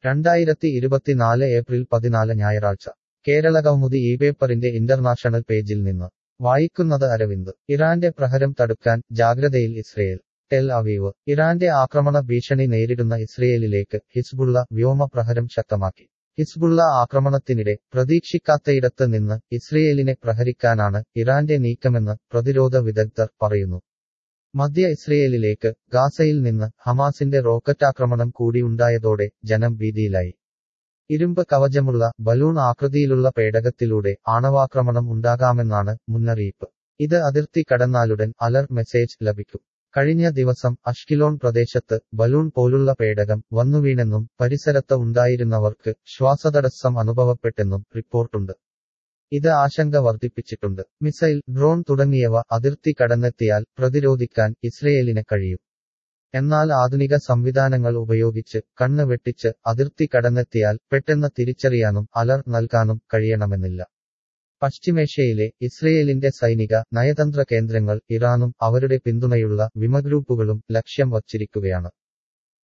രണ്ടായിരത്തി ഇരുപത്തിനാല് ഏപ്രിൽ പതിനാല് ഞായറാഴ്ച കേരള കൗമുദി ഈ പേപ്പറിന്റെ ഇന്റർനാഷണൽ പേജിൽ നിന്ന് വായിക്കുന്നത് അരവിന്ദ് ഇറാന്റെ പ്രഹരം തടുക്കാൻ ജാഗ്രതയിൽ ഇസ്രയേൽ ടെൽ അവീവ് ഇറാന്റെ ആക്രമണ ഭീഷണി നേരിടുന്ന ഇസ്രയേലിലേക്ക് ഹിസ്ബുള്ള വ്യോമ പ്രഹരം ശക്തമാക്കി ഹിസ്ബുള്ള ആക്രമണത്തിനിടെ പ്രതീക്ഷിക്കാത്തയിടത്ത് നിന്ന് ഇസ്രയേലിനെ പ്രഹരിക്കാനാണ് ഇറാന്റെ നീക്കമെന്ന് പ്രതിരോധ വിദഗ്ധർ പറയുന്നു മധ്യ ഇസ്രയേലിലേക്ക് ഗാസയിൽ നിന്ന് ഹമാസിന്റെ റോക്കറ്റാക്രമണം കൂടി ഉണ്ടായതോടെ ജനം ഭീതിയിലായി ഇരുമ്പ് കവചമുള്ള ബലൂൺ ആകൃതിയിലുള്ള പേടകത്തിലൂടെ ആണവാക്രമണം ഉണ്ടാകാമെന്നാണ് മുന്നറിയിപ്പ് ഇത് അതിർത്തി കടന്നാലുടൻ അലർട്ട് മെസ്സേജ് ലഭിക്കും കഴിഞ്ഞ ദിവസം അഷ്കിലോൺ പ്രദേശത്ത് ബലൂൺ പോലുള്ള പേടകം വന്നുവീണെന്നും പരിസരത്ത് ഉണ്ടായിരുന്നവർക്ക് ശ്വാസതടസ്സം അനുഭവപ്പെട്ടെന്നും റിപ്പോർട്ടുണ്ട് ഇത് ആശങ്ക വർദ്ധിപ്പിച്ചിട്ടുണ്ട് മിസൈൽ ഡ്രോൺ തുടങ്ങിയവ അതിർത്തി കടന്നെത്തിയാൽ പ്രതിരോധിക്കാൻ ഇസ്രയേലിന് കഴിയും എന്നാൽ ആധുനിക സംവിധാനങ്ങൾ ഉപയോഗിച്ച് കണ്ണ് വെട്ടിച്ച് അതിർത്തി കടന്നെത്തിയാൽ പെട്ടെന്ന് തിരിച്ചറിയാനും അലർട്ട് നൽകാനും കഴിയണമെന്നില്ല പശ്ചിമേഷ്യയിലെ ഇസ്രയേലിന്റെ സൈനിക നയതന്ത്ര കേന്ദ്രങ്ങൾ ഇറാനും അവരുടെ പിന്തുണയുള്ള വിമഗ്രൂപ്പുകളും ലക്ഷ്യം വച്ചിരിക്കുകയാണ്